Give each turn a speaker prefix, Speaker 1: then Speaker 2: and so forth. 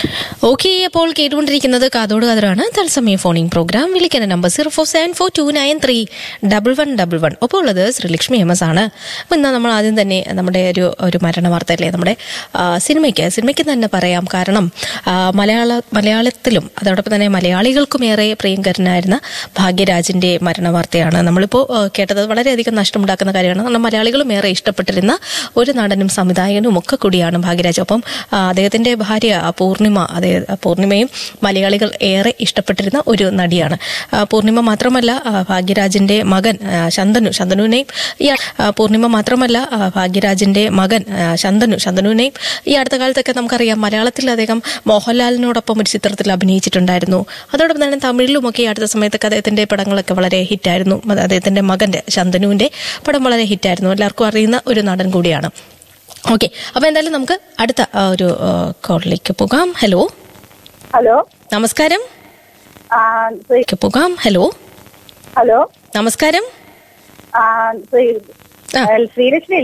Speaker 1: Okay അപ്പോൾ കേട്ടുകൊണ്ടിരിക്കുന്നത് കാതോട് കാതറാണ് തത്സമയ ഫോണിംഗ് പ്രോഗ്രാം വിളിക്കുന്ന number zero four seven four two nine three double one double one ഒപ്പം ഉള്ളത് ശ്രീലക്ഷ്മി എം എസ് ആണ് അപ്പം ഇന്ന് നമ്മൾ ആദ്യം തന്നെ നമ്മുടെ ഒരു ഒരു മരണ വാർത്തയല്ലേ നമ്മുടെ ആ, സിനിമയ്ക്ക് സിനിമയ്ക്ക് തന്നെ പറയാം കാരണം ആ, മലയാള മലയാളത്തിലും അതോടൊപ്പം തന്നെ മലയാളികൾക്കുമേറെ പ്രിയങ്കരനായിരുന്ന ഭാഗ്യരാജിന്റെ മരണ വാർത്തയാണ് നമ്മളിപ്പോൾ ആ, കേട്ടത് വളരെയധികം നഷ്ടമുണ്ടാക്കുന്ന കാര്യമാണ് കാരണം മലയാളികളും ഏറെ ഇഷ്ടപ്പെട്ടിരുന്ന ഒരു നടനും സംവിധായകനും ഒക്കെ കൂടിയാണ് ഭാഗ്യരാജ് ഒപ്പം ആ, അദ്ദേഹത്തിന്റെ ഭാര്യ പൂർണിമ അതേ പൂർണിമയും മലയാളികൾ ഏറെ ഇഷ്ടപ്പെട്ടിരുന്ന ഒരു നടിയാണ് ആ, പൂർണിമ മാത്രമല്ല ആ, ഭാഗ്യരാജിന്റെ മകൻ ആ, ശന്തനു ശന്തനുവിനെയും ഈ ആ, പൂർണിമ മാത്രമല്ല ആ, ഭാഗ്യരാജിന്റെ മകൻ ആ, ശന്തനു ശന്തനുവിനെയും ഈ അടുത്ത കാലത്തൊക്കെ നമുക്കറിയാം മലയാളത്തിൽ അദ്ദേഹം മോഹൻലാലിനോടൊപ്പം ഒരു ചിത്രത്തിൽ അഭിനയിച്ചിട്ടുണ്ടായിരുന്നു അതോടൊപ്പം തന്നെ തമിഴിലുമൊക്കെ ഈ അടുത്ത സമയത്തൊക്കെ അദ്ദേഹത്തിന്റെ പടങ്ങളൊക്കെ വളരെ ഹിറ്റായിരുന്നു അത് അദ്ദേഹത്തിന്റെ മകന്റെ ശന്തനുവിന്റെ പടം വളരെ ഹിറ്റായിരുന്നു എല്ലാവർക്കും അറിയുന്ന ഒരു നടൻ കൂടിയാണ് ഓക്കെ അപ്പൊ എന്തായാലും നമുക്ക് അടുത്ത ആ, ഒരു കോളിലേക്ക് പോകാം ഹലോ
Speaker 2: ഹലോ
Speaker 1: നമസ്കാരം
Speaker 2: ആ ശ്രീ-
Speaker 1: ക്ക് പോകാം ഹലോ
Speaker 2: ഹലോ
Speaker 1: നമസ്കാരം
Speaker 2: ആ ശ്രീ-
Speaker 1: ആ.
Speaker 2: ശ്രീലക്ഷ്മി